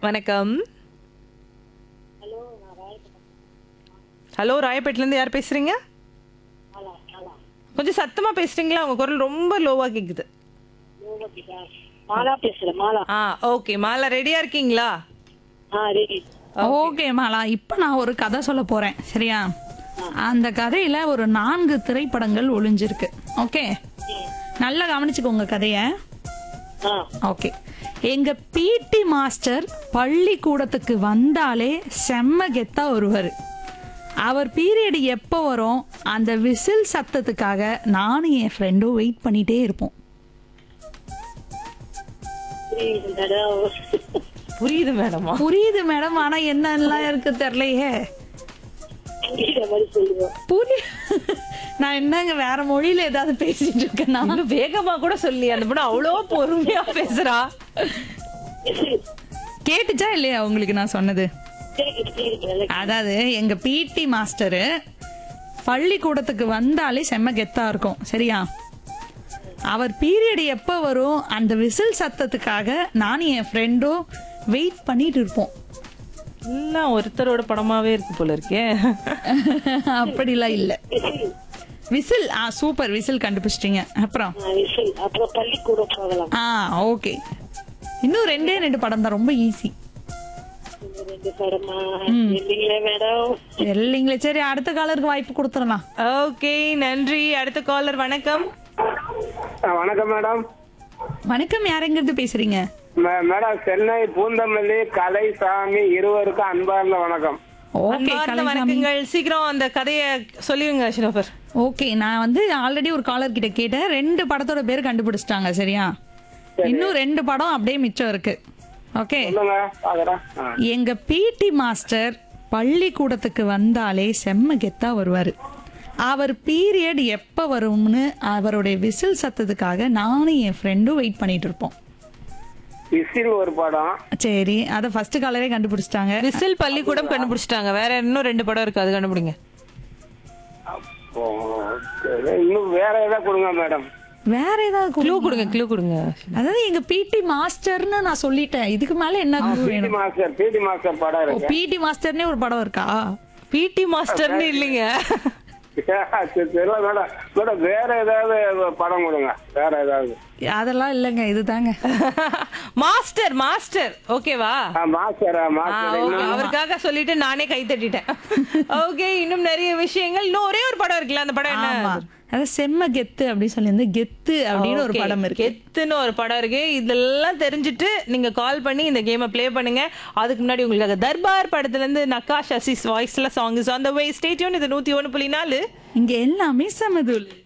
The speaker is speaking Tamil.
வணக்கம் ஹலோ ராயப்பேட்டில இருந்து யார் பேசுறீங்க கொஞ்சம் சத்தமா பேசுறீங்களா உங்க குரல் ரொம்ப லோவா கேக்குது மாலா பேசுறேன் மாலா ஆ ஓகே மாலா ரெடியா இருக்கீங்களா ஆ ரெடி ஓகே மாலா இப்போ நான் ஒரு கதை சொல்ல போறேன் சரியா அந்த கதையில ஒரு நான்கு திரைப்படங்கள் ஒளிஞ்சிருக்கு ஓகே நல்லா கவனிச்சுக்கோங்க கதைய ஆ ஓகே எங்க பிடி மாஸ்டர் பள்ளிக்கூடத்துக்கு வந்தாலே செம்ம கெத்தா வருவார் அவர் பீரியட் எப்போ வரும் அந்த விசில் சத்தத்துக்காக நானும் என் ஃப்ரெண்டும் வெயிட் பண்ணிட்டே இருப்போம் புரியுது மேடம் புரியுது மேடமா புரியுது மேடம் ஆனா என்னெல்லாம் இருக்கு தெரியலையே புரியுற மாதிரி சொல்லுவோம் புரிய நான் என்னங்க வேற மொழியில ஏதாவது பேசிட்டு இருக்கேன்னா இன்னும் வேகமா கூட சொல்லி அந்த பொண்ணு அவ்வளோ பொறுமையா பேசுறா கேட்டுச்சா இல்லையா உங்களுக்கு நான் சொன்னது கேக்குது கேக்குது நல்லா அதாவது எங்க பிடி மாஸ்டரு பள்ளிக்கூடத்துக்கு வந்தாலே செம்ம கெத்தா இருக்கும் சரியா அவர் பீரியட் எப்போ வரும் அந்த விசில் சத்தத்துக்காக நானும் என் ஃப்ரெண்டும் வெயிட் பண்ணிட்டு இருப்போம் எல்லாம் ஒருத்தரோட படமாவே இருக்கு போல இருக்கே அப்படிலாம் இல்ல விசில் விசில் ஆ சூப்பர் விசில் கண்டுபிடிச்சிட்டீங்க அப்புறம் ஆ, விசில் அப்புறம் பள்ளிக்கூடம் போகலாம் ஆ ஓகே இன்னும் ரெண்டே ரெண்டு படம் தான் ரொம்ப ஈஸி இந்த ரெண்டு படமா இல்லைங்களே மேடம் இல்லைங்களே சரி அடுத்த காலருக்கு வாய்ப்பு கொடுத்துடலாம் ஓகே நன்றி அடுத்த காலர் வணக்கம் ஆ, வணக்கம் மேடம் வணக்கம் யாரெங்கிறது பேசுறீங்க மே- மேடம் சென்னை பூந்தமல்லி கலைசாமி இருவருக்கும் அன்பார்ந்த வணக்கம் ஓகே அன்பார்ந்த வணக்கங்கள் சீக்கிரம் அந்த கதையை சொல்லிடுங்க ஷினோஃபர் ஓகே நான் வந்து ஆல்ரெடி ஒரு காலர் கிட்ட கேட்டேன் ரெண்டு படத்தோட பேர் கண்டுபிடிச்சிட்டாங்க சரியா இன்னும் ரெண்டு படம் அப்படியே மிச்சம் இருக்கு ஓகே சொல்லுங்க பாக்குறேன் ஆ. எங்க பிடி மாஸ்டர் பள்ளிக்கூடத்துக்கு வந்தாலே செம்ம கெத்தா வருவாரு அவர் பீரியட் எப்ப வரும்னு அவருடைய விசில் சத்தத்துக்காக நானும் என் ஃப்ரெண்டும் வெயிட் பண்ணிட்டு இருப்போம் விசில் ஒரு படம் சரி அதை ஃபர்ஸ்ட் காலரே கண்டுபிடிச்சிட்டாங்க விசில் பள்ளிக்கூடம் கண்டுபிடிச்சிட்டாங்க வேற இன்னும் ரெண்டு படம் இருக்கு அது கண்டுபிடிங்க ஓ, சரி. இன்னும் வேற ஏதாவது கொடுங்க மேடம் வேற ஏதாவது க்ளூ clue? கொடுங்க க்ளூ கொடுங்க அதாவது எங்க பிடி மாஸ்டர்னு நான் சொல்லிட்டேன் இதுக்கு மேல என்ன clue பிடி வேணும் மாஸ்டர் பிடி மாஸ்டர் படம் இருக்கு பிடி மாஸ்டர்னே ஒரு படம் இருக்கா பிடி மாஸ்டர்னு இல்லைங்க சரி, தெரியல மேடம் மேடம் வேற ஏதாவது படம் கொடுங்க வேற ஏதாவது அதெல்லாம் இல்லைங்க இதுதாங்க மாஸ்டர் மாஸ்டர் ஓகேவா ஆ, மாஸ்டர் ஆ, ஆ, மாஸ்டர் okay. இன்னும் அவருக்காக சொல்லிட்டு நானே கை தட்டிட்டேன் ஓகே இன்னும் நிறைய விஷயங்கள் இன்னும் ஒரே ஒரு படம் இருக்குல்ல அந்த படம் ஆமா என்ன அதாவது செம்ம கெத்து அப்படின்னு சொல்லி கெத்து அப்படின்னு ஒரு Okay. படம் இருக்கு கெத்துன்னு ஒரு படம் இருக்கு இதெல்லாம் தெரிஞ்சுட்டு நீங்க கால் பண்ணி இந்த கேமை ப்ளே பண்ணுங்க அதுக்கு முன்னாடி உங்களுக்காக தர்பார் படத்துல இருந்து நக்காஷ் அசிஸ் வாய்ஸ்ல song is on the way stay tuned இது நூத்தி ஒண்ணு புள்ளி நாலு இங்க எல்லாமே சமதுல்